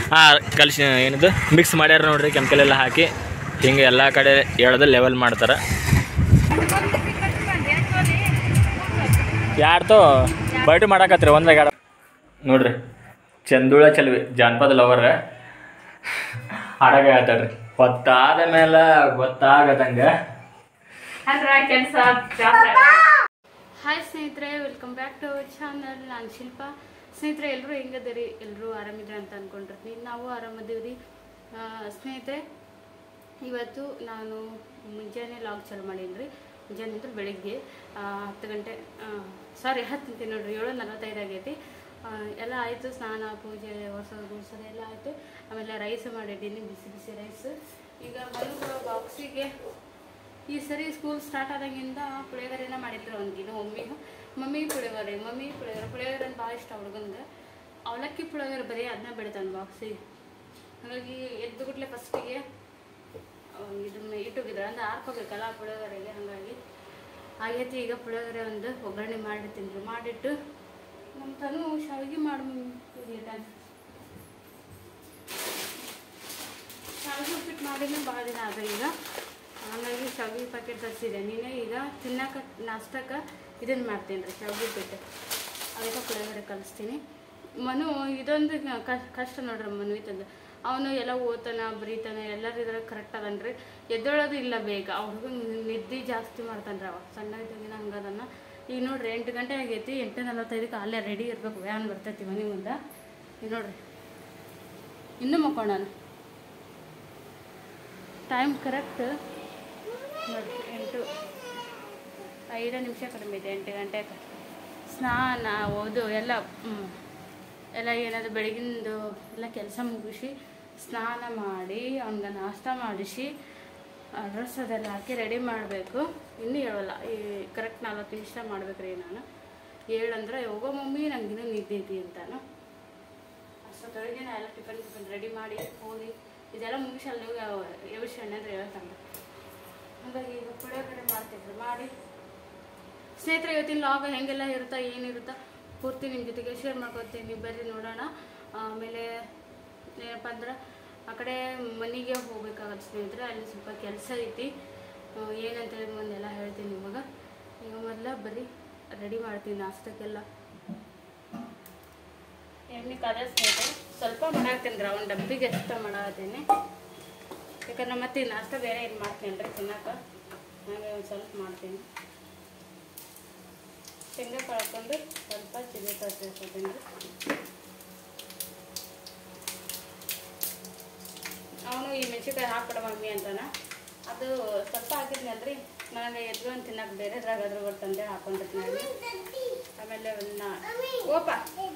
ಹಾಂ ಕಲಿಸಿ ಏನಿದು ಮಿಕ್ಸ್ ಮಾಡ್ಯಾರ ನೋಡ್ರಿ ಕೆಮಿಕಲ್ ಎಲ್ಲ ಹಾಕಿ ಹಿಂಗೆ ಎಲ್ಲ ಕಡೆ ಎಳ್ದು ಲೆವೆಲ್ ಮಾಡ್ತಾರೆ ಯಾರ್ದು ಬರ್ಡಿ ಮಾಡಾಕತ್ರಿ ಒಂದ್ರಾಗ ಎರಡು ನೋಡ್ರಿ ಚಂದುಳ ಚಲ್ವಿ ಜಾನಪದ ಲವರ್ ಹಾಡಾಗ ಹೇಳ್ತಾಳ್ರಿ ಗೊತ್ತಾದ ಮೇಲೆ ಗೊತ್ತಾಗದಂಗೆ ಅಂದ್ರೆ ಕೆಲಸ ಹಾಯ್ ಸ್ನೇಹಿತರೆ welcome back to our channel ನಾನು ಶಿಲ್ಪ ಸ್ನೇಹಿತರೆ ಎಲ್ಲರೂ ಹೆಂಗದಿರಿ ಎಲ್ಲರೂ ಆರಾಮಿದ್ರೆ ಅಂತ ಅನ್ಕೊಂಡಿರ್ತೀನಿ ನಾವು ಆರಾಮದೀವ್ರಿ ಆ, ಸ್ನೇಹಿತರೆ ಇವತ್ತು ನಾನು ಮುಂಜಾನೆ ಲಾಗ್ ಚಾಲು ಮಾಡೀನಿ ಮುಂಜಾನೆ ಅಂದ್ರೆ ಬೆಳಿಗ್ಗೆ ಆ, ಹತ್ತು ಗಂಟೆ ಸಾರಿ ಹತ್ತು ಗಂಟೆ ನೋಡ್ರಿ ಏಳು ನಲವತ್ತೈದು ಆಗೈತಿ ಆ, ಎಲ್ಲ ಆಯಿತು ಸ್ನಾನ ಪೂಜೆ ಹೊಸದು ಗುಡ್ಸೋದು ಎಲ್ಲ ಆಯಿತು ಆಮೇಲೆ ರೈಸ್ ಮಾಡಿದ್ದೀನಿ ಬಿಸಿ ಬಿಸಿ ರೈಸ್ ಈಗ ಮಲಗುವ ಬಾಕ್ಸಿಗೆ ಈ ಸರಿ ಸ್ಕೂಲ್ ಸ್ಟಾರ್ಟ್ ಆದಾಗಿಂದ ಪುಳಿಯೋಗರೆನ ಮಾಡಿದ್ರು ಒಂದಿನ mummy mummy puliyogare mummy puliyogare puliyogare ಅಂತ ಭಾಳ ಇಷ್ಟ ಹುಡುಗಂಗೆ ಅವಲಕ್ಕಿ ಪುಳಿಯೋಗರೆ ಬರೀ ಅದನ್ನ ಬೆಳಿತಾನೆ ಬಾಕ್ಸಿಗೆ ಹಾಗಾಗಿ ಎದ್ದು ಗುಟ್ಲೆ ಫಸ್ಟಿಗೆ ಇದನ್ನ ಇಟ್ಟೋಗಿದ್ರೆ ಅಂದ್ರೆ ಹಾಕೋಬೇಕಲ್ಲ ಪುಳಿಯೋಗರೆಗೆ ಹಾಗಾಗಿ ಆಗೈತಿ ಈಗ ಪುಳಿಯೋಗರೆ ಒಂದು ಒಗ್ಗರಣೆ ಮಾಡಿರ್ತೀನಿ ಮಾಡಿಟ್ಟು ನಮ್ಮ ತನು ಶಾವಿಗೆ ಮಾಡಿ ಶಾವಿಗೆ ಉಪ್ಪಿಟ್ಟು ಮಾಡಿದ್ರೆ ಭಾಳ ದಿನ ಆದ ಈಗ ಹಾಗಾಗಿ ಶಾವಿಗೆ ಪ್ಯಾಕೆಟ್ ತರಿಸಿದೆ ನೀನೇ ಈಗ ತಿನ್ನಕ್ಕೆ ನಾಷ್ಟಕ್ಕೆ ಇದನ್ನು ಮಾಡ್ತೀನಿ ರೀ ಶಾವಿಗೆ ಉಪ್ಪಿಟ್ಟು ಅದಕ್ಕೆ ಪುಳಿಯೋಗರೆ ಕಲಿಸ್ತೀನಿ ಮನು ಇದೊಂದು ಕ- ಕಷ್ಟ ನೋಡ್ರಿ ಮನು ಇತ್ತಂದು ಅವನು ಎಲ್ಲ ಓದ್ತಾನ ಬರೀತಾನ ಎಲ್ಲರೂ ಇದ್ರಾಗ ಕರೆಕ್ಟ್ ಅದನ್ರಿ ಎದ್ದೇಳೋದು ಇಲ್ಲ ಬೇಗ ಆ ಹುಡುಗನ್ ನಿದ್ದೆ ಜಾಸ್ತಿ ಮಾಡ್ತಾನ್ರಿ ಅವ ಸಣ್ಣ ಇದ್ದಾಗಿನ ಹಂಗದನ್ನ ಈಗ ನೋಡ್ರಿ ಎಂಟು ಗಂಟೆ ಆಗೈತಿ ಎಂಟು ನಲವತ್ತೈದಕ್ಕೆ ಅಲ್ಲೇ ರೆಡಿ ಇರ್ಬೇಕು ವ್ಯಾನ್ ಬರ್ತೈತಿ ಮನೆ ಮುಂದೆ ಈಗ ನೋಡ್ರಿ ಇನ್ನೂ ಮಕ್ಕೊಂಡಾನು ಟೈಮ್ ಕರೆಕ್ಟ್ ನೋಡಿ ಎಂಟು ಐದು ನಿಮಿಷ ಕಡಿಮೆ ಇದೆ ಎಂಟು ಗಂಟೆಗೆ ಸ್ನಾನ ಓದು ಎಲ್ಲ ಹ್ಮ್, ಎಲ್ಲ ಏನಾದ್ರು ಬೆಳಗಿಂದು ಎಲ್ಲ ಕೆಲಸ ಮುಗಿಸಿ ಸ್ನಾನ ಮಾಡಿ ಅವ್ನಿಗೆ ನಾಷ್ಟ ಮಾಡಿಸಿ ಡ್ರೆಸ್ ಅದೆಲ್ಲ ಹಾಕಿ ರೆಡಿ ಮಾಡಬೇಕು ಇನ್ನೂ ಹೇಳಲ್ಲ ಈ ಕರೆಕ್ಟ್ ನಲ್ವತ್ತು ನಿಮಿಷ ಮಾಡ್ಬೇಕ್ರಿ ನಾನು ಹೇಳಂದ್ರೆ ಹೋಗೋ ಮಮ್ಮಿ ನಂಗೆ ಇನ್ನೂ ನಿದ್ದೆ ಐತಿ ಅಂತಾನು ಅಷ್ಟೊತ್ತೊಳಗೆ ನಾ ಎಲ್ಲ ಟಿಫನ್ ಟಿಫನ್ ರೆಡಿ ಮಾಡಿ ಹೋಗಿ ಇದೆಲ್ಲ ಮುಗಿಸಿ ಅಲ್ಲಿ ಹೋಗಿ ಎವಿಸಿ ಅಂದ್ರೆ ಹೇಳ್ತಾನೆ ಹಾಗಾಗಿ ಈಗ ಪುಳಿಯೋಗರೆ ಮಾಡ್ತಿದ್ರು ಮಾಡಿ ಸ್ನೇಹಿತರೆ ಇವತ್ತಿನ ಲಾಗ್ ಹೆಂಗೆಲ್ಲ ಇರುತ್ತಾ ಏನಿರುತ್ತಾ ಪೂರ್ತಿ ನಿಮ್ಮ ಜೊತೆಗೆ ಶೇರ್ ಮಾಡ್ಕೊತೀನಿ ಬರ್ರಿ ನೋಡೋಣ ಆಮೇಲೆ ಏನಪ್ಪ ಅಂದ್ರೆ ಆ ಕಡೆ ಮನೆಗೆ ಹೋಗ್ಬೇಕಾಗತ್ತೆ ಸ್ನೇಹಿತರೆ ಅಲ್ಲಿ ಸ್ವಲ್ಪ ಕೆಲಸ ಐತಿ ಆ, ಏನಂತೇಳಿ ಮುಂದೆಲ್ಲ ಹೇಳ್ತೀನಿ ಇವಾಗ ಈಗ ಮೊದಲ ಬರೀ ರೆಡಿ ಮಾಡ್ತೀನಿ ನಾಷ್ಟಕ್ಕೆಲ್ಲ ಎಣ್ಣೆ ಕಾದ ಸ್ನೇಹಿತರೆ ಸ್ವಲ್ಪ ಮಾಡಾಕ್ತೀನಿ ರೀ ಅವ್ನ ಡಬ್ಬಿಗೆ ಎಷ್ಟು ಮಾಡಾಕತ್ತೀನಿ ಯಾಕಂದ್ರೆ ಮತ್ತೆ ಈ ನಾಷ್ಟ ಬೇರೆ ಏನು ಮಾಡ್ತೀನಿ ರೀ ತಿನ್ನಕ್ಕೆ ಹಾಗೆ ಒಂದು ಸ್ವಲ್ಪ ಮಾಡ್ತೀನಿ ಶೇಂಗಾ ಕಳ್ಕೊಂಡು ಸ್ವಲ್ಪ ಚಿಲ್ಲಿ ತರ್ತೀನಿ ಅವನು ಈ ಮೆಣಸಿನ್ಕಾಯಿ ಹಾಕ್ಬಿಡ ಮಮ್ಮಿ ಅಂತಾನ ಅದು ಸ್ವಲ್ಪ ಹಾಕಿದ್ನಲ್ರಿ ನನಗೆ ಎದ್ದು ಅಂತ ತಿನ್ನಕ್ಕೆ ಬೇರೆ ಇದ್ರಾಗ ಅದ್ರ ಬರ್ತಂದೆ ಹಾಕೊಂಡಿರ್ತೀನಿ ಅಲ್ಲಿ. ಆಮೇಲೆ ಒಂದು ಓಪ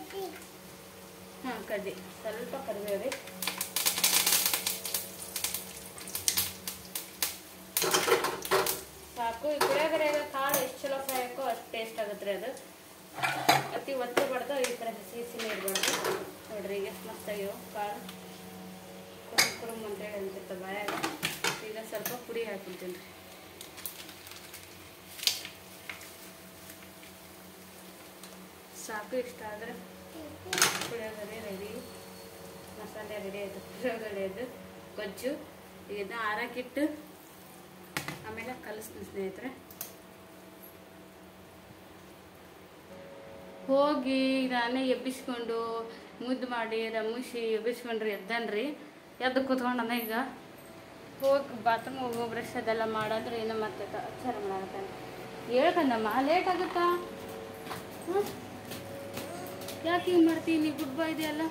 ಹಾಂ ಕಡ್ಡಿ ಸ್ವಲ್ಪ ಕರಿಬೇವ್ರಿ ಸಾಕು ಈ ಪುಳಿಯೋಗರೆಗ ಕಾಳು ಎಷ್ಟು ಚಲೋ ಫ್ರೈ ಹಾಕೋ ಅಷ್ಟು ಟೇಸ್ಟ್ ಆಗುತ್ತೆ ರೀ ಅದು ಅತಿ ಒತ್ತಬಾರ್ದು ಈ ಥರ ಹಸಿ ಹಸಿನೇ ಇರಬಾರ್ದು ನೋಡ್ರಿ ಈಗ ಎಷ್ಟು ಮಸ್ತಾಗಿರೋ ಕಾಳು ಕುರುಮ್ ಕುರುಮ್ ಅಂತೇಳಿ ಅಂತಿರ್ತ ಬಾಯಾಗ ಈಗ ಸ್ವಲ್ಪ ಪುಡಿ ಹಾಕ್ಬಿಡ್ತೀನಿ ರೀ ಸಾಕು ಇಷ್ಟ ಆದರೆ ಪುಳಿಯೋಗರೆ ರೆಡಿ ಮಸಾಲೆ ರೆಡಿ ಆಯಿತು ಪುಳಿಯೋಗರೆ ಅದು ಗೊಜ್ಜು ಈಗ ಇದನ್ನ ಆರಾಕಿಟ್ಟು ಆಮೇಲೆ ಕಲಿಸ್ತೀನಿ ಸ್ನೇಹಿತರೆ ಹೋಗಿ ನಾನೇ ಎಬ್ಬಿಸ್ಕೊಂಡು ಮುದ್ದು ಮಾಡಿ ರಮಿಸಿ ಎಬ್ಬಿಸ್ಕೊಂಡ್ರಿ ಎದ್ದನ್ರಿ ಎದ್ದು ಕೂತ್ಕೊಂಡನ ಈಗ ಹೋಗಿ ಬಾತ್ರೂಮ್ ಹೋಗೋ ಬ್ರಷ್ ಅದೆಲ್ಲ ಮಾಡಂದ್ರೆ ಏನೋ ಮತ್ತೆ ಅಚ್ಚಾರ ಮಾಡಾಕತ್ತಾನೆ ಹೇಳ್ಕಂದಮ್ಮ ಲೇಟ್ ಆಗುತ್ತಾ ಹ್ಮ್? ಯಾಕೆ ಹಿಂಗೆ ಮಾಡ್ತೀನಿ ಗುಡ್ ಬಾಯ್ ಇದೆಯಲ್ಲ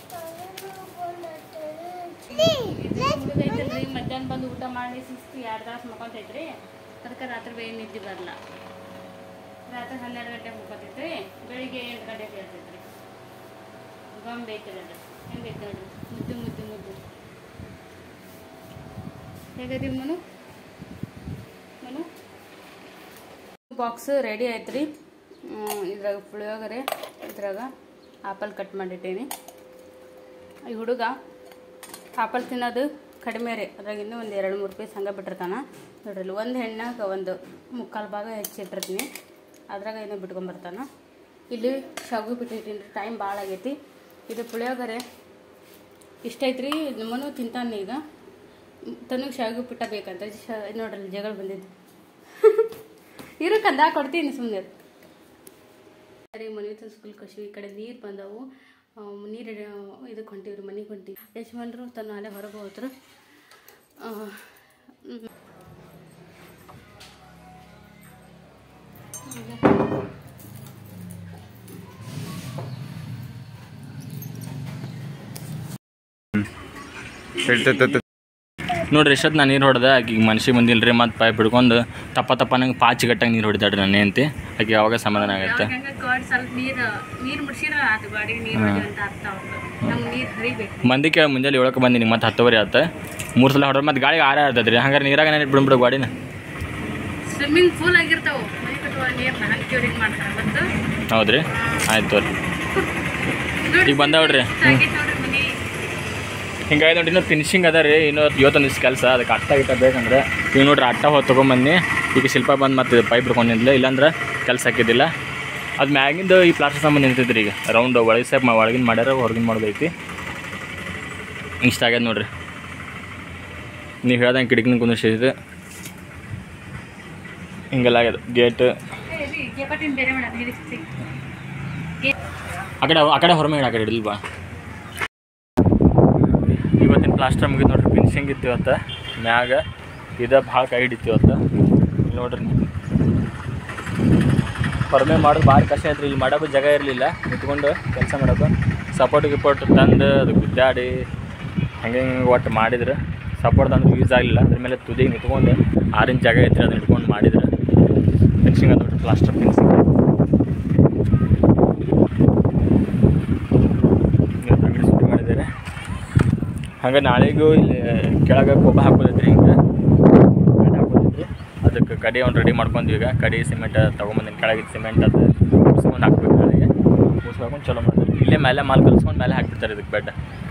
ಐತಲ್ರಿ ಮಧ್ಯಾಹ್ನ ಬಂದು ಊಟ ಮಾಡಿ ಶಿಸ್ತು ಎರಡು ತಾಸು ಮಕ್ಕೊಂತೈತ್ರಿ ಅದಕ್ಕೆ ರಾತ್ರಿ ಬೇಗ ನಿದ್ದೆ ಬರಲ್ಲ ರಾತ್ರಿ ಹನ್ನೆರಡು ಗಂಟೆಗೆ ಮುಕ್ಕೋತೈತ್ರಿ ಬೆಳಿಗ್ಗೆ ಎಂಟು ಗಂಟೆಗೆ ಹೇಳ್ತೈತ್ರಿ ಗೊಂಬೆ ಐತ್ರಿ ಅದು ಹೆಂಗೈತೆ ನೋಡ್ರಿ ಮುದ್ದು ಮುದ್ದು ಮುದ್ದು ಹೇಗದಿ ಮನು ಮನು ಬಾಕ್ಸ್ ರೆಡಿ ಆಯ್ತು ರೀ ಇದ್ರಾಗ ಪುಳಿಯೋಗರೆ ಇದ್ರಾಗ ಆಪಲ್ ಕಟ್ ಮಾಡಿಟ್ಟೀನಿ ಈ ಹುಡುಗ ಆಪಲ್ ತಿನ್ನೋದು ಕಡಿಮೆ ರೀ ಅದ್ರಾಗ ಇನ್ನೂ ಒಂದು ಎರಡು ಮೂರು ಪೀಸ್ ಹಂಗೆ ಬಿಟ್ಟಿರ್ತಾನೆ ನೋಡ್ರಿ ಒಂದು ಹೆಣ್ಣಾಗ ಒಂದು ಮುಕ್ಕಾಲು ಭಾಗ ಹೆಚ್ಚಿಟ್ಟಿರ್ತೀನಿ ಅದ್ರಾಗ ಏನೋ ಬಿಟ್ಕೊಂಬರ್ತಾನೆ ಇಲ್ಲಿ ಶಾವಿಗೆ ಬಿಟ್ಟಿರ್ತೀನಿ ರೀ ಟೈಮ್ ಭಾಳ ಆಗೈತಿ ಇದು ಪುಳಿಯೋಗರೆ ಇಷ್ಟ ಐತ್ರಿ ನಮ್ಮನು ತಿಂತಾನೆ ಈಗ ತನಗೆ ಶಾವಿಗೆ ಪುಟ್ಟ ಬೇಕಂತ ಶ ನೋಡ್ರಲ್ಲ ಜಗಳ ಬಂದಿದ್ದು ಇರು ಕಂದ ಕೊಡ್ತೀನಿ ಸುಮ್ಮನೆ ಸರಿ ಮನೆ ಸ್ಕೂಲ್ ಕಳ್ಸಿವಿ ಈ ಕಡೆ ನೀರು ಬಂದವು ನೀರು ಇದಕ್ಕೆ ಹೊಂಟಿವ್ರಿ ಮನೆಗೆ ಹೊಂಟಿವಿ ಯಜಮಾನ್ರು ತನ್ನ ಅಲ್ಲೇ ಹೊರಗೆ ಹೋದ್ರು ಆ, ಹ್ಮ್. ನೋಡ್ರಿ ಎಷ್ಟೊತ್ತು ನಾನು ನೀರು ಹೊಡೆದೆ ಆಕಿಗೆ ಮನ್ಸಿಗೆ ಬಂದಿಲ್ರಿ ಮತ್ತು ಪೈಪ್ ಹಿಡ್ಕೊಂಡು ತಪ್ಪ ತಪ್ಪ ನಂಗೆ ಪಾಚಿ ಗಟ್ಟಾಗಿ ನೀರು ಹೊಡಿತಾಡ್ರಿ ನನ್ನ ಹೆಂಡ್ತಿ ಆಕೆ ಯಾವಾಗ ಸಮಾಧಾನ ಆಗುತ್ತೆ ಹಂಗ ಗಾಡಿ ಸ್ವಲ್ಪ ನೀರು ನೀರು ಮುಡ್ಸಿದ್ರೆ ಆತು ಗಾಡಿಗೆ ನೀರು ಹೊಡಿ ಅಂತ ಅರ್ಥ ಅವ್ರದ್ದು ನಮ್ಗೆ ನೀರು ಹರಿಬೇಕು ಮಂದಿ ಕೇಳಿ ಮುಂಜಾನೆ ಏಳಕ್ಕೆ ಬಂದೀನಿ ಮತ್ತೆ ಹತ್ತುವರೆ ಆತ ಮೂರು ಸಲ ಹೊಡೆದ್ರೆ ಮತ್ತೆ ಗಾಳಿಗೆ ಆರ ಇರ್ತದ್ರಿ ಹಂಗಾರೆ ನೀರಾಗ ನೆನೆ ಬಿಡ್ಬಿಡು ಗಾಡಿನ ಸ್ವಿಮ್ಮಿಂಗ್ ಪೂಲ್ ಆಗಿರ್ತಾವ ಮನೆ ಕಟ್ಟುವ ನೀರು ಹಂಗೆ ಕ್ಯೂರಿಂಗ್ ಮಾಡ್ತಾರೆ ಮತ್ತು ಹೌದ್ರಿ ಆಯ್ತು ತೋರಿ ಈಗ ಬಂದಾವ್ರಿ ಹಾಗೆ ನೋಡ್ರಿ ಮನೆ ಹಿಂಗಾಗಿ ನೋಡಿ ಇನ್ನೂ ಫಿನಿಶಿಂಗ್ ಅದ ರೀ ಇನ್ನೂ ಇವತ್ತೊಂದು ದಿವ್ಸ ಕೆಲಸ ಅದಕ್ಕೆ ಅಟ್ಟ ಗಿಟ್ಟ ಬೇಕಂದ್ರೆ ಈಗ ನೋಡ್ರಿ ಅಟ್ಟ ಹೋಗಿ ತೊಗೊಂಬನ್ನಿ ಈಗ ಶಿಲ್ಪ ಬಂದು ಮತ್ತೆ ಪೈಪ್ ಹಿಡ್ಕೊಂಡಿದ್ಲ ಇಲ್ಲಾಂದ್ರೆ ಕೆಲಸ ಹಾಕಿದ್ದಿಲ್ಲ ಅದು ಮ್ಯಾಗಿಂದ ಈ ಪ್ಲಾಸ್ಟರ್ ಸಂಬಂಧ ನಿಂತೈತ್ರಿ ಈಗ ರೌಂಡ್ ಒಳಗೆ ಸೇಪ್ ಒಳಗಿನ ಮಾಡ್ಯಾರ ಹೊರಗಿನ ಮಾಡೋದೈತಿ ಇಷ್ಟ ಆಗ್ಯದ ನೋಡ್ರಿ ನೀವು ಹೇಳ್ದಂಗೆ ಕಿಟಕಿನ ಕುಂದಿಸಿದ್ದು ಹಿಂಗೆಲ್ಲ ಆಗ್ಯದ ಗೇಟ್ ಕೇಪಟ್ಟಿನ ಬೇರೆ ಮಾಡೋದು ನೀರು ಸಿಗ್ ಆ ಕಡೆ ಆ ಕಡೆ ಹೊರಮೇಡ ಆ ಕಡೆ ಹಿಡಿಲ್ವಾ ಇವತ್ತಿನ ಪ್ಲಾಸ್ಟರ್ ಮುಗಿದು ನೋಡ್ರಿ ಫಿನಿಶಿಂಗ್ ಇತ್ತು ಇವತ್ತು ಮ್ಯಾಗ ಇದ ಭಾಳ ಕೈ ಹಿಡಿತು ಇವತ್ತು ಇಲ್ಲಿ ನೋಡ್ರಿ ಹೊರಮೆ ಮಾಡೋದು ಭಾಳ ಕಷ್ಟ ಐತ್ರಿ ಇಲ್ಲಿ ಮಾಡೋಕೆ ಜಾಗ ಇರಲಿಲ್ಲ ನಿಂತ್ಕೊಂಡು ಕೆಲಸ ಮಾಡೋಕೆ ಸಪೋರ್ಟ್ ಗಿಪೋರ್ಟ್ ತಂದು ಅದು ಗುದ್ದಾಡಿ ಹಂಗೆ ಹಿಂಗೆ ಒಟ್ಟು ಮಾಡಿದ್ರೆ ಸಪೋರ್ಟ್ ತಂದು ಯೂಸ್ ಆಗಲಿಲ್ಲ ಅದ್ರ ಮೇಲೆ ತುದಿಗೆ ನಿಂತ್ಕೊಂಡು ಆರೆಂಜ್ ಜಾಗ ಐತ್ರಿ ಅದನ್ನ ಇಟ್ಕೊಂಡು ಮಾಡಿದ್ರೆ ಫಿನಿಶಿಂಗ್ ಅದು ನೋಡ್ರಿ ಪ್ಲಾಸ್ಟರ್ ಫಿನಿಶಿಂಗ್ ಇವತ್ತು ಅಂಗಡಿ ಶುರು ಮಾಡಿದ್ದಾರೆ ಹಂಗೆ ನಾಳೆಗೂ ಇಲ್ಲಿ ಕೆಳಗೆ ಕೊಬ್ಬ ಹಾಕೋದೈತ್ರಿ ಹಿಂಗೆ ಕಡೆ ಹಾಕೋದೈತ್ರಿ ಅದಕ್ಕೆ ಕಡೆ ಒಂದು ರೆಡಿ ಮಾಡ್ಕೊಂಡ್ವಿ ಈಗ ಕಡೆ ಸಿಮೆಂಟ್ ತೊಗೊಂಬಂದಿನಿ ಕೆಳಗೆ ಸಿಮೆಂಟ್ ಅದು ಮುಗಿಸ್ಕೊಂಡು ಹಾಕ್ಬೇಕು ನಾಳೆಗೆ ಮುಗಿಸ್ಕೊಂಡು ಚಲೋ ಮಾಡ್ತಾರೆ ಇಲ್ಲೇ ಮೇಲೆ ಮಾಲ್ ಕಲ್ಸ್ಕೊಂಡು ಮೇಲೆ ಹಾಕ್ಬಿಡ್ತಾರೆ ಇದಕ್ಕೆ ಬೆಡ್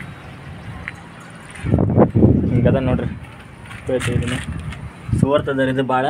ಹಿಂಗದ ನೋಡ್ರಿ ಬೇಟ್ ಇದನ್ನು ಸುವರ್ತದ ಇದು ಭಾಳ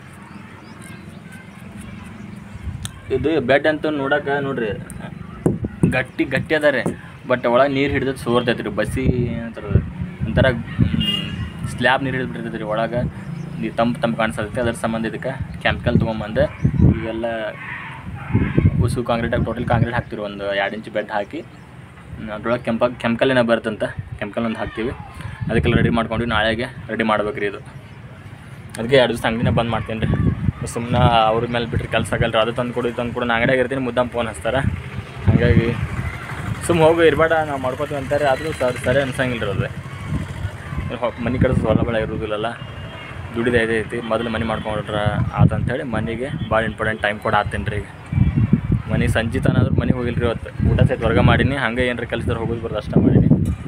ಇದು ಬೆಡ್ ಅಂತ ನೋಡಕ್ಕೆ ನೋಡ್ರಿ ಗಟ್ಟಿ ಗಟ್ಟಿ ಅದ ರೀ ಬಟ್ ಒಳಗೆ ನೀರು ಹಿಡಿದದ್ದು ಸೋರ್ತೈತೆ ರೀ ಬಸಿ ಅಂತಾರ ಒಂಥರ ಸ್ಲ್ಯಾಬ್ ನೀರು ಹಿಡಿದ್ಬಿಟ್ಟಿರ್ತೈತೆ ರೀ ಒಳಗೆ ನೀ ತಂಪು ತಂಪು ಕಾಣಿಸ್ತೈತೆ ಅದ್ರ ಸಂಬಂಧ ಇದಕ್ಕೆ ಕೆಮಿಕಲ್ ತೊಗೊಂಬಂದು ಇವೆಲ್ಲ ಉಸು ಕಾಂಕ್ರೀಟಾಗಿ ಟೋಟಲ್ ಕಾಂಕ್ರೀಟ್ ಹಾಕ್ತೀವಿ ಒಂದು ಎರಡು ಇಂಚ್ ಬೆಡ್ ಹಾಕಿ ಅದ್ರೊಳಗೆ ಕೆಂಪ ಕೆಮಿಕಲ್ ಏನೋ ಬರುತ್ತಂತ ಕೆಮಿಕಲ್ ಒಂದು ಹಾಕ್ತೀವಿ ಅದಕ್ಕೆಲ್ಲ ರೆಡಿ ಮಾಡ್ಕೊಂಡು ನಾಳೆಗೆ ರೆಡಿ ಮಾಡ್ಬೇಕು ರೀ ಇದು ಅದಕ್ಕೆ ಎರಡು ದಿವಸ ಅಂಗಡಿನ ಬಂದ್ ಮಾಡ್ತೀನಿ ರೀ ಸುಮ್ಮನೆ ಅವ್ರ ಮೇಲೆ ಬಿಟ್ಟರೆ ಕೆಲಸ ಆಗಲ್ಲ ಅದು ತಂದು ಕೊಡು ಇದು ತಂದು ಕೊಡು ನಾನು ಅಂಗಡಿಯಾಗ ಇರ್ತೀನಿ ಮುದ್ದಾಂ ಫೋನ್ ಹಚ್ತಾರೆ ಹಾಗಾಗಿ ಸುಮ್ಮ ಹೋಗು ಇರಬೇಡ ನಾವು ಮಾಡ್ಕೋತೀವಿ ಅಂತಾರೆ ಆದರೂ ಸರ್ ಸರಿ ಅನ್ಸಂಗಿಲ್ಲ ರೀ ಅದು ಮನೆ ಕಡೆ ಹೊಲ ಬೆಳೆ ಇರೋದಿಲ್ಲಲ್ಲ ದುಡಿದ ಐತಿ ಮೊದಲು ಮನೆ ಮಾಡ್ಕೊಂಡ್ರ ಆತಂತೇಳಿ ಮನೆಗೆ ಭಾಳ ಇಂಪಾರ್ಟೆಂಟ್ ಟೈಮ್ ಕೂಡ ಆತೇನೆ ರೀ ಈಗ ಮನೆ ಸಂಜೆ ತನಾದ್ರೂ ಮನೆಗೆ ಹೋಗಿಲ್ಲ ರೀ ಇವತ್ತು ಊಟ ಸಹಿತ ಹೊರಗೆ ಮಾಡೀನಿ ಹಂಗೆ ಏನಾರ ಕೆಲಸದವ್ರು ಹೋಗೋದು ಬರೋದು ಅಷ್ಟೇ ಮಾಡೀನಿ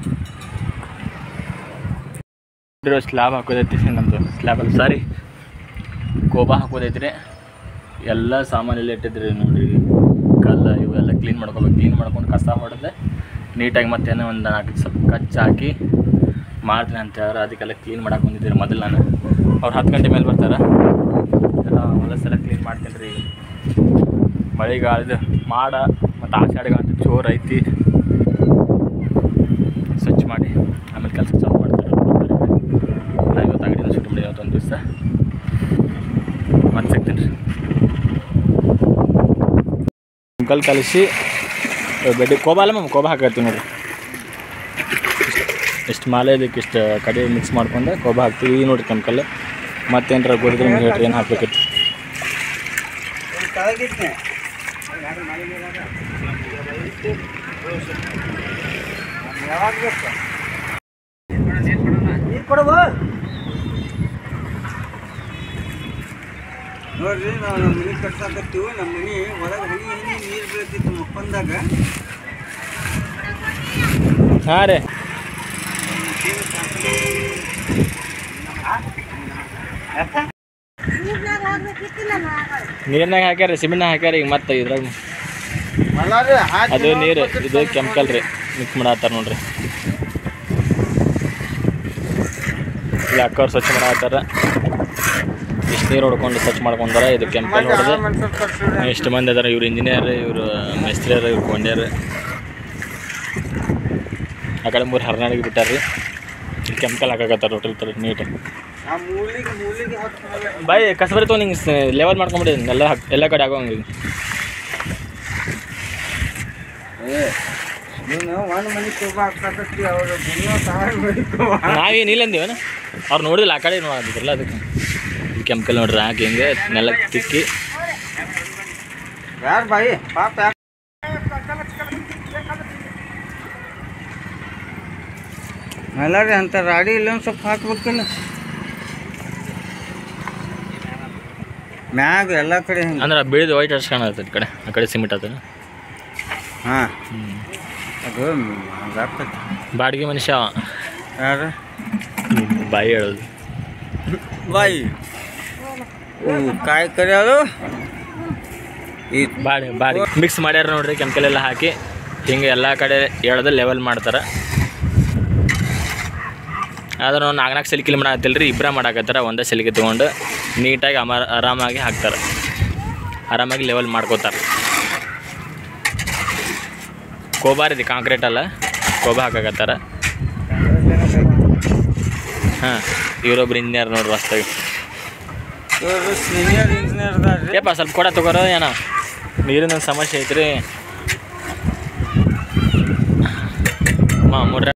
ಸ್ಲ್ಯಾಬ್ ಹಾಕೋದೈತಿ ನಮ್ಮದು ಸ್ಲ್ಯಾಬಲ್ಲಿ ಸಾರಿ ಕೋಬಾ ಹಾಕೋದೈತ್ರಿ ಎಲ್ಲ ಸಾಮಾನೆಲ್ಲ ಇಟ್ಟಿದ್ರಿ ನೋಡ್ರಿ ಕಲ್ಲ ಇವೆಲ್ಲ ಕ್ಲೀನ್ ಮಾಡ್ಕೋಬೇಕು ಕ್ಲೀನ್ ಮಾಡ್ಕೊಂಡು ಕಸ ಹೊಡೆದು ನೀಟಾಗಿ ಮತ್ತೇನೋ ಒಂದು ನಾಲ್ಕು ಸ್ವಲ್ಪ ಕಚ್ಚ ಹಾಕಿ ಮಾಡ್ತೀನಿ ಅಂತ ಯಾರು ಅದಕ್ಕೆಲ್ಲ ಕ್ಲೀನ್ ಮಾಡಕ್ಕೆ ಬಂದಿದ್ದೀರಿ ಮೊದಲು ನಾನು ಅವ್ರು ಹತ್ತು ಗಂಟೆ ಮೇಲೆ ಬರ್ತಾರೆ ಎಲ್ಲ ಹೊಲಸೆಲ್ಲ ಕ್ಲೀನ್ ಮಾಡ್ತೀನಿ ರೀ ಈಗ ಮಳೆಗಾಲದ ಮಾಡ ಮತ್ತು ಆಷಾಢ ಗಂಟೆ ಜೋರು ಐತಿ ಸ್ವಚ್ಛ ಮಾಡಿ ಆಮೇಲೆ ಕೆಲಸ ಚಾಲು ಮಾಡ್ತಾರೆ ನಾ ಇವತ್ತು ಅಂಗಡಿನ ಶುರು ಮಾಡಿ ಇವತ್ತೊಂದು ದಿವಸ ಮತ್ತೆ ಸಿಗ್ತೀನಿ ರೀ ಕೆಮಿಕಲ್ ಕಲಿಸಿ ಬೆಡ್ಡಿ ಕೋಬಾ ಅಲ್ಲ ಮ್ಯಾಮ್ ಕೋಬಾ ಹಾಕತ್ತೀವಿ ನೋಡಿರಿ ಇಷ್ಟು ಮಾಲೆ ಇದಕ್ಕೆ ಇಷ್ಟು ಕಡೆ ಮಿಕ್ಸ್ ಮಾಡ್ಕೊಂಡು ಕೋಬಾ ಹಾಕ್ತೀವಿ ಈಗ ನೋಡಿರಿ ಕೆಮಿಕಲ್ ಮತ್ತೇನಾರ ಗೊತ್ತಿದ್ರೆ ನಿಮ್ಗೆ ಹೇಳ್ರಿ ಏನು ಹಾಕ್ಬೇಕಿತ್ತು ನೋಡ್ರಿ ನಾವು ನಮ್ಮ ಮನೆ ಕಟ್ಸಾಕತ್ತೀವಿ ನಮ್ಮ ಮನೆ ಒಳಗೆ ಹನಿ ಹನಿ ನೀರು ಬೀಳ್ತಿತ್ತು ಮಕ್ಕೊಂದಾಗ ಹಾಂ ರೀ ನೀರ್ನಾಗ ಹಾಕ್ಯಾರ ಸಿಮೆಂಟ್ನಾಗ ಹಾಕ್ಯಾರ ಈಗ ಮತ್ತೆ ಇದ್ರಾಗ ಅದು ನೀರು ಇದು ಕೆಮಿಕಲ್ ರೀ ಮಿಕ್ಸ್ ಮಾಡತ್ತಾರ ನೋಡ್ರಿ ಇಲ್ಲಿ ಅಕ್ಕವ್ರು ಸ್ವಚ್ಛ ಮಾಡತ್ತಾರ ಇಷ್ಟು ನೀರು ಹೊಡ್ಕೊಂಡು ಸ್ವಚ್ಛ ಮಾಡ್ಕೊಂಡಾರ ಇದು ಕೆಮಿಕಲ್ ಹೊಡೆದು ಎಷ್ಟು ಮಂದಿ ಅದಾರ ಇವ್ರು ಇಂಜಿನಿಯರ್ ಇವರು ಮೇಸ್ತ್ರಿಯರ್ ಇವ್ರು ಕೊಂಡ್ಯಾರ ಆ ಕಡೆ ಮೂರು ಹರ್ನಾಡಿಗೆ ಬಿಟ್ಟಾರ್ರಿ ಕೆಮಿಕಲ್ ಹಾಕಾಕತ್ತಾರ ಟೋಟಲ್ ತರ ನೀಟ್ ಆ ಮೂಲಿಗೆ ಮೂಲಿಗೆ ಹಾಕ್ತಾರೆ ಬಾಯ್ ಕಸಬರಿ ತೊಗೊಂಡು ಹಿಂಗೆ ಲೆವೆಲ್ ಮಾಡ್ಕೊಂಬಿಡಿ ಎಲ್ಲ ಹಾಕ್ ಎಲ್ಲ ಕಡೆ ಆಗೋಂಗೆ ಏ ನೀನು ಒಂದು ಮನೆ ಶೋಭಾ ಹಾಕ್ತಕ್ಕಿ ಅವ್ರು ದುನಿಯಾ ಸಾವಿರ ಮನೆ ಶೋಭಾ ನಾವೇನು ಇಲ್ಲ ಅಂದೀವನ ಅವ್ರು ನೋಡಿಲ್ಲ ಆ ಕಡೆ ನೋಡಿದ್ರಲ್ಲ ಅದಕ್ಕೆ ಕೆಮಿಕಲ್ ನೋಡ್ರಿ ಹಾಕಿ ಹಿಂಗೆ ನೆಲಕ್ಕೆ ತಿಕ್ಕಿ ಯಾರು ಬಾಯಿ ಪಾಪ ಯಾರು ಅಲ್ಲ ರೀ ಅಂತ ರಾಡಿ ಇಲ್ಲೊಂದು ಸ್ವಲ್ಪ ಹಾಕ್ಬೇಕಿಲ್ಲ ಮ್ಯಾಗ ಎಲ್ಲ ಕಡೆ ಹಿಂಗೆ ಅಂದ್ರೆ ಬೀಳಿದ ವೈಟ್ ಅಷ್ಟು ಕಾಣತ್ತೆ ಈ ಕಡೆ ಆ ಕಡೆ ಸಿಮೆಂಟ್ ಆತ ಹಾಂ ಅದು ಹಂಗಾಗ್ತೈತಿ ಬಾಡಿಗೆ ಮನುಷ್ಯ ಅವ. ಯಾರು ಬಾಯಿ ಹೇಳೋದು ಬಾಯಿ ಓ ಕಾಯಿ ಕರಿಯೋದು ಈ ಬಾಡಿ ಬಾಡಿ ಮಿಕ್ಸ್ ಮಾಡ್ಯಾರ ನೋಡ್ರಿ ಕೆಮಿಕಲ್ ಎಲ್ಲ ಹಾಕಿ ಹಿಂಗೆ ಎಲ್ಲ ಕಡೆ ಎಳ್ದು ಲೆವೆಲ್ ಮಾಡ್ತಾರೆ ಆದ್ರೆ ನಾವು ನಾಲ್ಕು ನಾಲ್ಕು ಸಲಿಕಿಲಿ ಮಾಡತ್ತಿಲ್ಲ ರೀ ಇಬ್ಬರ ಮಾಡಾಕತ್ತಾರ ಒಂದೇ ಸಲಿಕೆ ತೊಗೊಂಡು ನೀಟಾಗಿ ಅಮ ಆರಾಮಾಗಿ ಹಾಕ್ತಾರೆ ಆರಾಮಾಗಿ ಲೆವೆಲ್ ಮಾಡ್ಕೋತಾರೆ ಕೋಬಾರ್ ಇದೆ ಕಾಂಕ್ರೀಟ್ ಅಲ್ಲ ಕೋಬಾ ಹಾಕಾಕತ್ತಾರ ಹಾಂ ಇವರೊಬ್ರು ಇಂಜಿನಿಯರ್ ನೋಡ್ರಿ ಹೊಸ್ದಾಗಿ ಇವರು ಸೀನಿಯರ್ ಇಂಜಿನಿಯರ್ ಅದಾರ್ರಿ ಏಪ್ಪ ಸ್ವಲ್ಪ ಕೊಡ ತಗೋರೋ ಏನೋ ನೀರಿನ ಸಮಸ್ಯೆ ಐತ್ರಿ ಮಾ ಮೂರ್ರೆ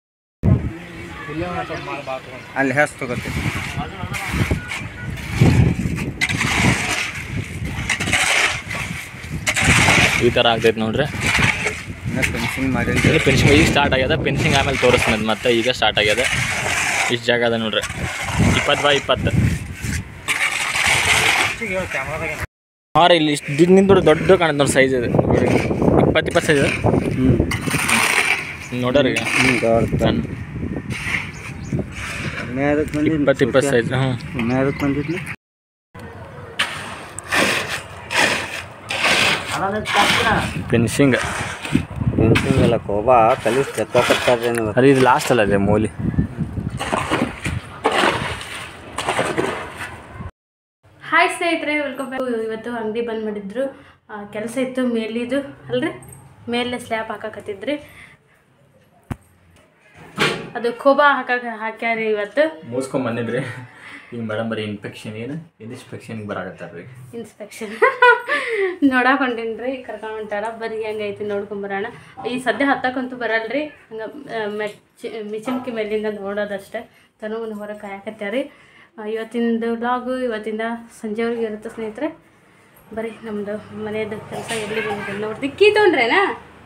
ಅಲ್ಲಿ ಹೆಸ್ ತಗೋತಿ ಈ ಥರ ಆಗ್ತೈತೆ ನೋಡ್ರಿ ಇನ್ನ ಫಿನಿಶಿಂಗ್ ಮಾಡಿಲ್ಲ ಇದು ಫಿನಿಶಿಂಗ್ ಈಗ ಸ್ಟಾರ್ಟ್ ಆಗ್ಯದ ಫಿನಿಶಿಂಗ್ ಆಮೇಲೆ ತೋರಿಸ್ತೀನಿ ಮತ್ತೆ ಈಗ ಸ್ಟಾರ್ಟ್ ಆಗ್ಯದ ಇಷ್ಟು ಜಾಗ ಅದ ನೋಡ್ರಿ ಇಪ್ಪತ್ತು ಬೈ ಇಪ್ಪತ್ತು ಹಾಂ ರೀ ಇಲ್ಲಿ ಇಷ್ಟು ನಿಂತು ದೊಡ್ಡ ಕಾಣುತ್ತೆ ನೋಡಿ ಸೈಜ್ ಇದೆ ಇಪ್ಪತ್ತು ಇಪ್ಪತ್ತು ಸೈಜ್ ಹ್ಞೂ ನೋಡೋರಿ ಹ್ಞೂ ದೊಡ್ಡ ಸಣ್ಣ ಮೇದಕ್ಕೆ ಬಂದಿದ್ದು ಇಪ್ಪತ್ತು ಇಪ್ಪತ್ತು ಸೈಜ್ ಹ್ಞೂ ಮೇದಕ್ಕೆ ಬಂದಿದ್ನಿ ಫಿನಿಶಿಂಗ್ ಫಿನಿಶಿಂಗ್ ಎಲ್ಲ ಕೋಬಾ ಕಲಿಸ್ ತೆಕ್ಕೋಕತ್ತಾರೆ ನೀವು ಅದು ಇದು ಲಾಸ್ಟ್ ಅಲ್ಲ ಅದೇ ಮೂಲಿ ಹಾಯ್ ಸ್ನೇಹಿತರೆ ವೆಲ್ಕಮ್ ಬ್ಯಾಕ್ ಇವತ್ತು ಅಂಗಡಿ ಬಂದ್ ಮಾಡಿದ್ರು ಕೆಲಸ ಇತ್ತು ಮೇಲಿದು ಅಲ್ರಿ ಮೇಲೆ ಸ್ಲ್ಯಾಬ್ ಹಾಕಕತ್ತಿದ್ರಿ ಅದು ಖೋಬಾ ಹಾಕಕ ಹಾಕ್ಯಾರಿ ಇವತ್ತು ಮುಗಿಸ್ಕೊಂಡ್ ಬಂದಿದ್ರಿ ಈಗ ಮೇಡಮ್ ಬರೀ ಇನ್ಫೆಕ್ಷನ್ ಏನು ಇನ್ಸ್ಪೆಕ್ಷನ್ಗೆ ಬರಾಕತ್ತಾರ ರೀ ಇನ್ಸ್ಪೆಕ್ಷನ್ ನೋಡಕ್ಕೆ ಹೊಂಟೀನಿ ಕರ್ಕೊಂಡು ಹೊಂಟಾರ ಬರೀ ಹೆಂಗೈತಿ ನೋಡ್ಕೊಂಬರೋಣ ಈ ಸದ್ಯ ಹತ್ತಕ್ಕಂತೂ ಬರಲ್ರಿ ಹಂಗೆ ಮೆಚ್ಚಿ ಮಿಚಿನ್ಕಿ ಮೇಲಿಂದ ನೋಡೋದಷ್ಟೇ ತನು ಹೊರಗೆ ಕಾಯಕತ್ಯಾರಿ ಇವತ್ತಿಂದು ವ್ಲಾಗು ಇವತ್ತಿಂದ ಸಂಜೆವರೆಗೆ ಇರುತ್ತೆ ಸ್ನೇಹಿತರೆ ಬರೀ ನಮ್ಮದು ಮನೆಯದು ಕೆಲಸ ಎಲ್ಲಿ ಬಂದಿದೆ ನೋಡ್ರಿ ಕೀ ತೊಗೊಂಡ್ರೇನಾ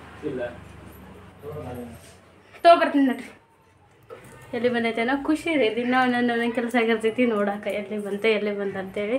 ತೊಗೊಬರ್ತೀನಿ ನೋಡ್ರಿ ಎಲ್ಲಿ ಬಂದೈತೇನೋ ಖುಷಿ ರೀ ದಿನ ಒಂದೊಂದು ಒಂದೊಂದು ಕೆಲಸ ಆಗಿರ್ತೈತಿ ನೋಡಾಕ ಎಲ್ಲಿ ಬಂತೆ ಎಲ್ಲಿ ಬಂತ ಅಂತೇಳಿ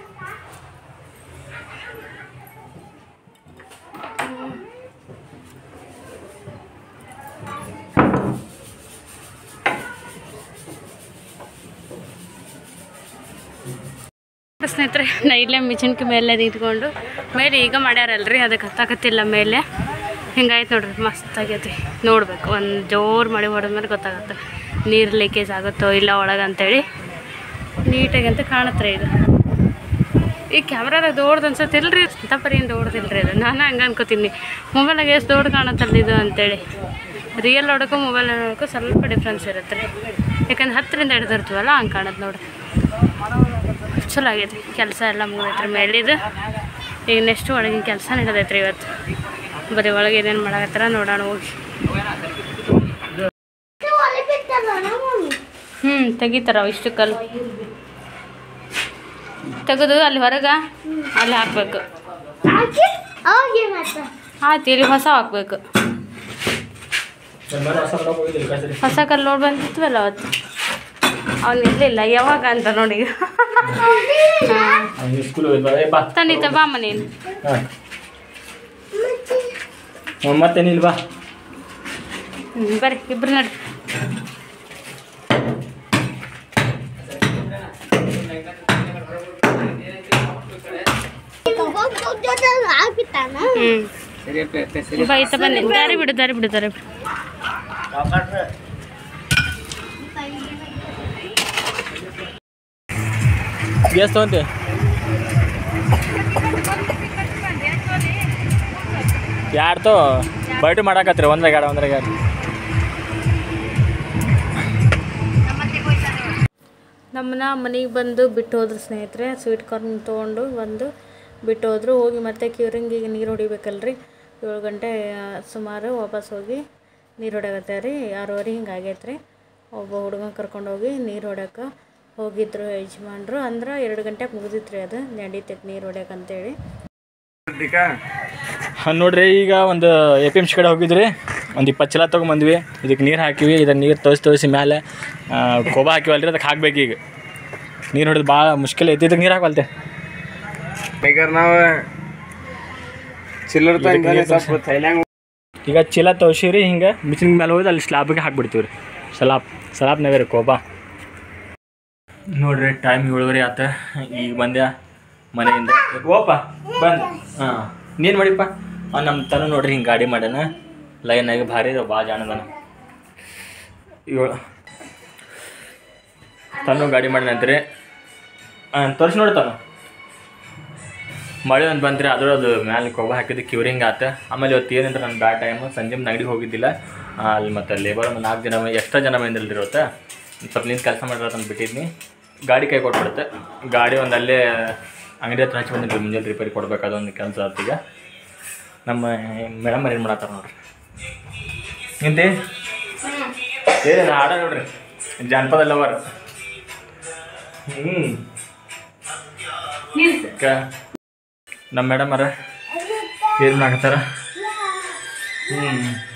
ಸ್ನೇಹಿತರೆ ನಾ ಇಲ್ಲೇ ಮಿಚನ್ಕಿ ಮೇಲೆ ನಿಂತ್ಕೊಂಡು ಮೇಲೆ ಈಗ ಮಾಡ್ಯಾರಲ್ರಿ ಅದಕ್ಕೆ ಹತ್ತಾಕತ್ತಿಲ್ಲ ಮೇಲೆ ಹಿಂಗಾಯ್ತು ನೋಡ್ರಿ ಮಸ್ತ್ ಆಗೈತಿ ನೋಡ್ಬೇಕು ಒಂದು ಜೋರು ಮಳೆ ಹೊಡೆದ್ಮೇಲೆ ಗೊತ್ತಾಗತ್ತೆ ನೀರು ಲೀಕೇಜ್ ಆಗುತ್ತೋ ಇಲ್ಲ ಒಳಗೆ ಅಂತೇಳಿ ನೀಟಾಗಿ ಅಂತ ಕಾಣತ್ರಿ ಇದು ಈ ಕ್ಯಾಮ್ರಾದಾಗ ದೊಡ್ದು ಅನ್ಸತ್ತಿಲ್ರಿ ಅಂತ ಪರಿ ಏನು ದೊಡ್ದಿಲ್ರಿ ಅದು ನಾನು ಹಂಗೆ ಅನ್ಕೋತೀನಿ ಮೊಬೈಲಾಗ ಎಷ್ಟು ದೊಡ್ಡ ಕಾಣತ್ತಲ್ಲ ಇದು ಅಂತೇಳಿ ರಿಯಲ್ ನೋಡೋಕ್ಕೂ ಮೊಬೈಲ್ ನೋಡೋಕ್ಕೂ ಸ್ವಲ್ಪ ಡಿಫ್ರೆನ್ಸ್ ಇರುತ್ತೆ ರೀ ಯಾಕಂದ್ರೆ ಹತ್ತರಿಂದ ಹಿಡ್ದಿರ್ತೀವಲ್ಲ ಹಂಗೆ ಕಾಣತ್ತೆ ನೋಡ್ರಿ ಚಲೋ ಆಗೈತಿ ಕೆಲಸ ಎಲ್ಲ ಮುಗಿದೈತ್ರಿ ಮೇಲಿದು ಈಗ ನೆಕ್ಸ್ಟ್ ಒಳಗಿನ ಕೆಲಸ ನಡೆದೈತ್ರಿ ಇವತ್ತು ಬರೀ ಒಳಗೆ ಏನೇನು ಮಾಡಕತ್ತಾರ ನೋಡೋಣ ಹೋಗಿ ಹ್ಞೂ ತೆಗಿತಾರ ಇಷ್ಟು ಕಲ್ಲು ತೆಗೆದು ಅಲ್ಲಿ ಹೊರಗೆ ಅಲ್ಲಿ ಹಾಕ್ಬೇಕು ಆಯ್ತು ಇಲ್ಲಿ ಹೊಸ ಹಾಕ್ಬೇಕು ಹೊಸ ಕಲ್ಲು ನೋಡಿ ಬಂದಿತ್ವಲ್ಲ ಅವತ್ತು ಅವ್ನು ಇರಲಿಲ್ಲ ಯಾವಾಗ ಅಂತ ನೋಡಿ ಸ್ಕೂಲ್ ಬಾ ತಂದಿತ್ತ ಬಾಮ್ಮ ನೀನು ಹಾಂ ಮತ್ತೇನಿಲ್ಲ ಬಾ ಹ್ಞೂ ಬರ್ರಿ ಇಬ್ರು ನಡ್ರಿ ಹ್ಞೂ ಬೈತ ಬನ್ನಿ ದಾರಿ ಬಿಡು ದಾರಿ ಬಿಡು ದಾರಿ ಬಿಡು ಗ್ಯಾಸ್ ತೊಗೊಂತೆ ಯಾರ್ದು ಬೈಟು ಮಾಡಾಕತ್ರಿ ಒಂದ್ರಾಗ ಎರಡು ಒಂದ್ರಾಗ ಎರಡು ನಮ್ಮನ್ನ ಮನೆಗೆ ಬಂದು ಬಿಟ್ಟು ಹೋದ್ರು ಸ್ನೇಹಿತರೆ ಸ್ವೀಟ್ ಕಾರ್ನ್ ತೊಗೊಂಡು ಬಂದು ಬಿಟ್ಟು ಹೋದ್ರು ಹೋಗಿ ಮತ್ತೆ ಕ್ಯೂರಿಂಗಿಗೆ ನೀರು ಹೊಡಿಬೇಕಲ್ರಿ ಏಳು ಗಂಟೆ ಆ, ಸುಮಾರು ವಾಪಸ್ ಹೋಗಿ ನೀರು ಹೊಡ್ಯಾಕತ್ತೆ ರೀ ಆರೂವರೆ ಹಿಂಗೆ ಆಗೈತೆ ರೀ ಒಬ್ಬ ಹುಡುಗನ ಕರ್ಕೊಂಡು ಹೋಗಿ ನೀರು ಹೊಡ್ಯಾಕ ಹೋಗಿದ್ರು ಯಜಮಾನ್ರು ಅಂದ್ರೆ ಎರಡು ಗಂಟೆಗೆ ಮುಗಿದಿತ್ತು ರೀ ಅದು ನಡೀತೈತೆ ನೀರು ಹೊಡ್ಯಾಕ ಅಂತೇಳಿ ಹಾಂ ನೋಡ್ರಿ ಈಗ ಒಂದು ಎ ಪಿ ಎಮ್ ಸಿ ಕಡೆ ಹೋಗಿದ್ರಿ ಒಂದು ಇಪ್ಪತ್ತು ಚೀಲ ತೊಗೊಂಬಂದ್ವಿ ಇದಕ್ಕೆ ನೀರು ಹಾಕಿವಿ ಇದಕ್ಕೆ ನೀರು ತೋರಿಸಿ ತೋರಿಸಿ ಮೇಲೆ ಆ, ಕೋಬ ಹಾಕಿವಲ್ರಿ ಅದಕ್ಕೆ ಹಾಕ್ಬೇಕು ಈಗ ನೀರು ಹೊಡೆದು ಭಾಳ ಮುಷ್ಕಿಲ್ ಐತಿ ಇದಕ್ಕೆ ನೀರು ಹಾಕಲ್ತೆ ಬೇಕಾರ ನಾವು ಚಿಲ್ಲರ್ ಇದಕ್ಕೆ ನೀರ್ ಸ್ವಲ್ಪ ಥೈಲ್ಯಾಂಡ್ ಈಗ ಚೀಲ ತೋರಿಸಿರಿ ಹಿಂಗೆ ಮಿಷಿನ್ ಮೇಲೆ ಹೋಗಿ ಅಲ್ಲಿ ಸ್ಲಾಬಿಗೆ ಹಾಕ್ಬಿಡ್ತೀವಿ ರೀ ಸಲಾಬ್ ಸಲಾಬ್ನಾಗ ರೀ ಕೋಬ ನೋಡ್ರಿ ಟೈಮ್ ಏಳುವರೆ ಆತ ಈಗ ಬಂದ್ಯ ಮನೆಯಿಂದ ಓಪ ಬಂದು ಹಾಂ ನೀನು ಮಾಡಿಪ್ಪ ಅವ್ನು ನಮ್ಮ ತನ ನೋಡ್ರಿ ಹಿಂಗೆ ಗಾಡಿ ಮಾಡ್ಯಾನ ಲೈನಾಗಿ ಭಾರಿ ಅದಾವ ಭಾಳ ಜಾಣದಾನ ಏಳು ತನು ಗಾಡಿ ಮಾಡ್ಯಾನಂತ್ರಿ ಹಾಂ ತೋರಿಸಿ ನೋಡಿ ತಾನು ಮಳೆ ಒಂದು ಬಂತ್ರಿ ಆದ್ರೂ ಅದು ಮ್ಯಾಲೆ ಕೊಬ್ಬ ಹಾಕಿದ್ದು ಕ್ಯೂರಿಂಗ್ ಆತ ಆಮೇಲೆ ಇವತ್ತು ಏನಂದ್ರೆ ನನ್ನ ಬ್ಯಾಡ್ ಟೈಮ್ ಸಂಜೆ ಅಂಗಡಿಗೆ ಹೋಗಿದ್ದಿಲ್ಲ ಆ, ಅಲ್ಲಿ ಮತ್ತು ಲೇಬರ್ ಒಂದು ನಾಲ್ಕು ಜನ ಎಕ್ಸ್ಟ್ರಾ ಜನ ಬಂದಿಲ್ಲ ಇವತ್ತು ಒಂದ್ ಸ್ವಲ್ಪ ನಿಂತು ಕೆಲಸ ಮಾಡಿರತ್ತ ಅಂತ ಬಿಟ್ಟಿದ್ನಿ ಗಾಡಿ ಕೈ ಕೊಟ್ಬಿಡುತ್ತೆ ಗಾಡಿ ಒಂದು ಅಲ್ಲೇ ಅಂಗಡಿ ಹತ್ರ ಹಚ್ಚಿ ಬಂದಿದ್ವಿ ಮುಂಜಾನೆ ರಿಪೇರಿ ಕೊಡ್ಬೇಕು ಅದೊಂದು ಕೆಲಸ ಆತೀಗ ನಮ್ಮ ಮೇಡಮ್ ಏನು ಮಾಡತ್ತಾರ ನೋಡ್ರಿ ನಿಂತೆ ಏನಿಲ್ಲ ಹಾಡ ನೋಡ್ರಿ ಜಾನಪದ ಲವರ್ ಹ್ಞೂ ಕ ನಮ್ಮ ಮೇಡಮ್ ಅರ ಏನು ಮಾಡಾಕತ್ತಾರ ಹ್ಞೂ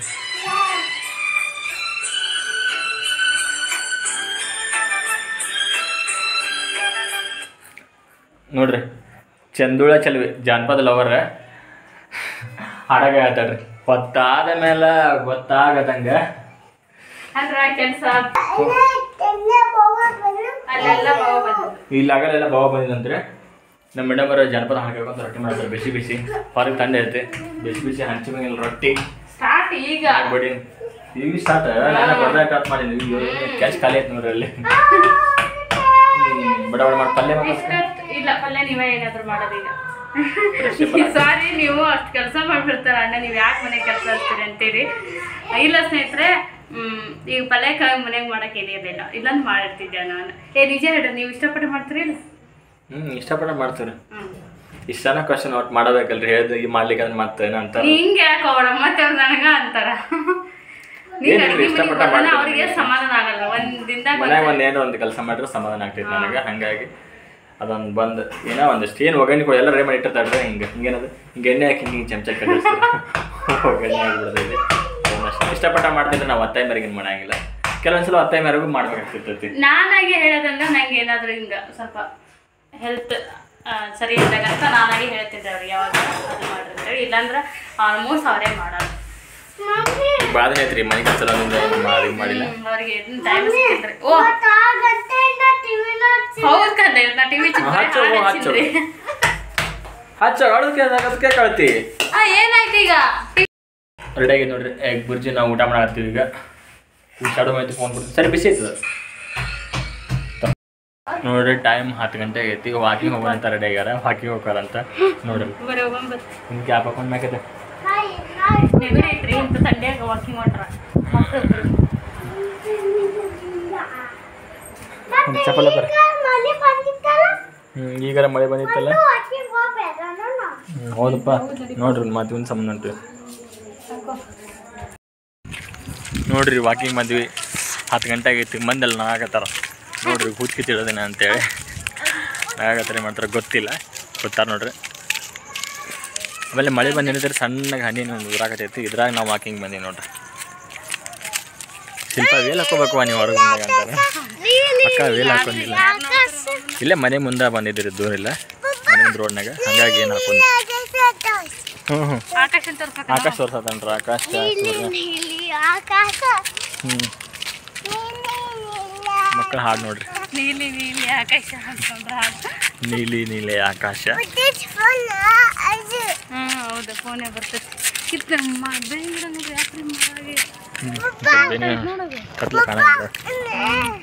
ನೋಡ್ರಿ ಚಂದುಳ ಚಲ್ವಿ ಜಾನಪದ ಲವರ್ ಹಾಡಾಗ ಹೇಳ್ತಾಳ್ರಿ ಹೊತ್ತಾದ ಮೇಲೆ ಗೊತ್ತಾಗದಂಗ ಅಂದ್ರೆ ಕೆಲಸ ಅಲ್ಲೆಲ್ಲ ಬಾವ ಬಂದ್ರು ಇಲ್ಲಿ ಆಗಲೆಲ್ಲ ಬಾವ ಬಂದಿದಂದ್ರೆ ನಮ್ಮ ಮೇಡಮ್ ಅವರ ಜನಪದ ಹಾಡ್ಕೊಂತ ರೊಟ್ಟಿ ಮಾಡ್ತಾರೆ ಬಿಸಿ ಬಿಸಿ ಹೊರಗೆ ತಂಡ ಐತೆ ಬಿಸಿ ಬಿಸಿ ಹಂಚಿ ಮೇಲೆ ರೊಟ್ಟಿ ಸ್ಟಾರ್ಟ್ ಈಗ ಆಗ್ಬೇಡಿ ಈಗ ಸ್ಟಾರ್ಟ್ ನಾನು ಬರ್ದಾಗ ಸ್ಟಾರ್ಟ್ ಮಾಡಿದ್ವಿ ಕ್ಯಾಶ್ ಖಾಲಿ ಆಯ್ತು ನೋಡ್ರಿ ಅಲ್ಲಿ ಹ್ಮ್, ಬಡ ಬಡ ಮಾಡಿ ಪಲ್ಯ ಮಾಡ್ಬೇಕು. ಇಷ್ಟೊತ್ತು ಇಲ್ಲ ಪಲ್ಯ ನೀವೇ ಏನಾದ್ರು ಮಾಡೋದು ಈಗ ಸಾರಿ ನೀವು ಅಷ್ಟು ಕೆಲಸ ಮಾಡ್ಬಿಡ್ತಾರ ಅಣ್ಣ ನೀವು ಯಾಕೆ ಮನೆ ಕೆಲಸ ಹಚ್ತೀರಿ ಅಂತೇಳಿ ಇಲ್ಲ ಸ್ನೇಹಿತರೆ ಹ್ಮ್, ಈಗ ಪಲ್ಯಕಾಯಿ ಮನೆಗೆ ಮಾಡಕ್ಕೆ ಏನಿರಲಿಲ್ಲ ಇಲ್ಲಂದ್ ಮಾಡಿರ್ತಿದ್ದೆ ನಾನು ಏ ನಿಜ ಹೇಳ್ರಿ ನೀವು ಇಷ್ಟಪಟ್ಟು ಮಾಡ್ತೀರಿ ಇಲ್ಲ ಹ್ಮ್ ಇಷ್ಟಪಟ್ಟ ಮಾಡ್ತಾರೆ ಹ್ಮ್ ಇಷ್ಟನ ಕ್ವಶನ್ ಒಟ್ಟು ಮಾಡಬೇಕಲ್ರಿ ಹೇಳ್ದು ಈ ಮಾಡ್ಲಿಕ್ಕೆ ಅಂದ್ರೆ ಮಾಡ್ತೇನೆ ಅಂತ ಹಿಂಗೆ ಯಾಕೆ ಅವರ ಮತ್ತೆ ಅವ್ರು ನನಗ ಅಂತಾರ ನೀವ್ ಏನಿಲ್ಲ, ಅಡ್ಗೆ ಮನೆಗ್ ಇಷ್ಟಪಟ್ಟ ಬರೋಣ, ಮಾಡ್ತೀನಿ ಅವ್ರಿಗೆ ನಾನು. ಸಮಾಧಾನ ಆಗಲ್ಲ ಒಂದ್ ದಿನದಾಗ ಮನ್ಯಾಗ ಒಂದು ಏನೋ ಒಂದು ಕೆಲಸ ಮಾಡಿದ್ರೆ ಸಮಾಧಾನ ಆಗ್ತೈತೆ ನನಗೆ ಹಂಗಾಗಿ ಅದೊಂದು ಬಂದು ಏನೋ ಒಂದಷ್ಟು ಏನು ಒಗ್ಗರಣೆ ಕೊಡಿ ಎಲ್ಲ ರೆಡಿ ಮಾಡಿ ಇಟ್ಟಿರ್ತಾಳ್ರಿ ಹಿಂಗೆ ಹಿಂಗೇನದು ಹಿಂಗೆ ಎಣ್ಣೆ ಹಾಕಿ ಹಿಂಗೆ ಚಮಚ ಕಲಿಸ್ತಾರೆ ಒಗ್ಗರಣೆ ಆಗಿಬಿಡ್ತೈತಿ ಒಂದಷ್ಟು ಇಷ್ಟಪಟ್ಟ ಮಾಡ್ತಿದ್ರೆ ನಾವು ಅತ್ತಾಯಿ ಮೇರೆಗೆ ಏನು ಮಾಡಂಗಿಲ್ಲ ಕೆಲವೊಂದ್ಸಲ ಅತ್ತಾಯಿ ಮೇರೆಗೂ ಮಾಡ್ಬೇಕಾಗ್ತಿರ್ತೈತಿ ನಾನಾಗಿ ಹೇಳೋದಂದ್ರೆ ನಂಗೆ ಏನಾದರೂ ಹಿಂಗೆ ಸ್ವಲ್ಪ ಹೆಲ್ತ್ ಸರಿ ಇದ್ದಾಗ ಅಂತ ನಾನಾಗಿ ಹೇಳ್ತಿದ್ದೆ ಅವ್ರಿಗೆ ಯಾವಾಗ ಅದು ಮಾಡ್ರಿ ಅಂತೇಳಿ ಇಲ್ಲಾಂದ್ರೆ ಆಲ್ಮೋಸ್ಟ್ ಅವರೇ ಮಾಡೋದು ಭಾಳ ದಿನ ಐತ್ರಿ ಮನೆ ಕೆಲಸ ಏನು ಮಾಡಿ ಮಾಡಿಲ್ಲ ಹ್ಮ್, ಅವ್ರಿಗೆ ಟೈಮ್ ಸಿಕ್ಕಿದ್ರಿ ಓ ಹೌದು ಕಂದೆ ನಾ ಟಿವಿ ಹಚ್ಚು, ಹಚ್ಚು. ಹಚ್ಚ ಅದಕ್ಕೆ ಅದಕ್ಕೆ ಕಳ್ತಿ ಏನಾಯ್ತು ಈಗ ರೆಡಿ ಆಗಿದೆ ನೋಡ್ರಿ ಎಗ್ ಬುರ್ಜಿ ನಾವು ಊಟ ಮಾಡತ್ತೀವಿ ಈಗ ಶಾಡೋ ಮಾಹಿತಿ ಫೋನ್ ಕೊಡ್ತೀವಿ ಸರಿ ಬಿಸಿ ಐತದ ನೋಡ್ರಿ ಟೈಮ್ ಹತ್ತು ಗಂಟೆ ಆಗೈತಿ ವಾಕಿಂಗ್ ಹೋಗೋಣ ಅಂತ ರೆಡಿ ಆಗ್ಯಾರ ವಾಕಿಂಗ್ ಹೋಗಾರಂತ ನೋಡ್ರಿ ಬರೀ ಹೋಗಂಬತ್ ನಿಮ್ಗೆ ಕ್ಯಾಪ್ ಹಾಕೊಂಡ್ ಮ್ಯಾಕೈತೆ ನೆಗಡಿ ಐತ್ರಿ ಇಂಥ ಸಂಡ್ಯಾಗ ವಾಕಿಂಗ್ ಮಾಡ್ರ ಮಕ್ಕಳು ಚಪ್ಪಲ ಬರ್ರಿ ಹ್ಞೂ ಈಗಾರ ಮಳೆ ಬಂದಿತ್ತಲ್ಲ ಹ್ಞೂ ಹೌದಪ್ಪ ನೋಡ್ರಿ ಮತ್ತೆ ಒಂದು ಸಂಬಂಧ ಅಂತೀವಿ ನೋಡ್ರಿ ವಾಕಿಂಗ್ ಬಂದ್ವಿ ಹತ್ತು ಗಂಟೆ ಆಗೈತಿ ಮಂದೆಲ್ಲ ನಾಗತ್ತಾರ ನೋಡ್ರಿ ಕೂತ್ಕಿ ತಿಳೋದಿನ ಅಂತೇಳಿ ನಾಗತ್ತಾರೆ ಮಾಡ್ತಾರೆ ಗೊತ್ತಿಲ್ಲ ಗೊತ್ತಾರ ನೋಡ್ರಿ ಆಮೇಲೆ ಮಳೆ ಬಂದು ಏನಿದ್ರೆ ಸಣ್ಣಗೆ ಹನಿ ಒಂದು ಊರಾಕತೈತಿ ಇದ್ರಾಗ ನಾವು ವಾಕಿಂಗ್ ಬಂದೀವಿ ನೋಡ್ರಿ ಶಿಲ್ಪ ವೇಲ್ ಹಾಕೋಬೇಕು ನೀವು ಹೊರಗೆ ಬಂದಾಗ ಅಂತಾರೆ ಅಕ್ಕ ವೇಲ್ ಹಾಕೊಂಡಿಲ್ಲ ಇಲ್ಲೇ ಮನೆ ಮುಂದೆ ಬಂದಿದ್ದೀರಿ ದೂರ ಇಲ್ಲ ಮನೆ ಮುಂದೆ ರೋಡ್ನಾಗ ಹಂಗಾಗಿ ಏನು ಹಾಕೊಂಡು ಹ್ಞೂ ಹ್ಞೂ ಆಕಾಶ ತೋರ್ಸಕ ಆಕಾಶ ತೋರ್ಸತ್ತನ್ರಿ ಆಕಾಶ ಸೂರ್ಯ ಹ್ಞೂ ಮಕ್ಕಳು ಹಾಡು ನೋಡ್ರಿ ನೀಲಿ ನೀಲಿ ಆಕಾಶ ಅಂತಂದ್ರ ನೀಲಿ ನೀಲಿ ಆಕಾಶ ಹ್ಮ್ ಹೌದು ಫೋನೇ ಬರ್ತೈತಿ ಇದು ನಮ್ಮ ಬೆಂಗಳೂರು ಯಾಕ್ರಿ ಮರಾಗಿ ಹ್ಞೂ ಕತ್ಲು ಕಾಣಂಗಿಲ್ಲ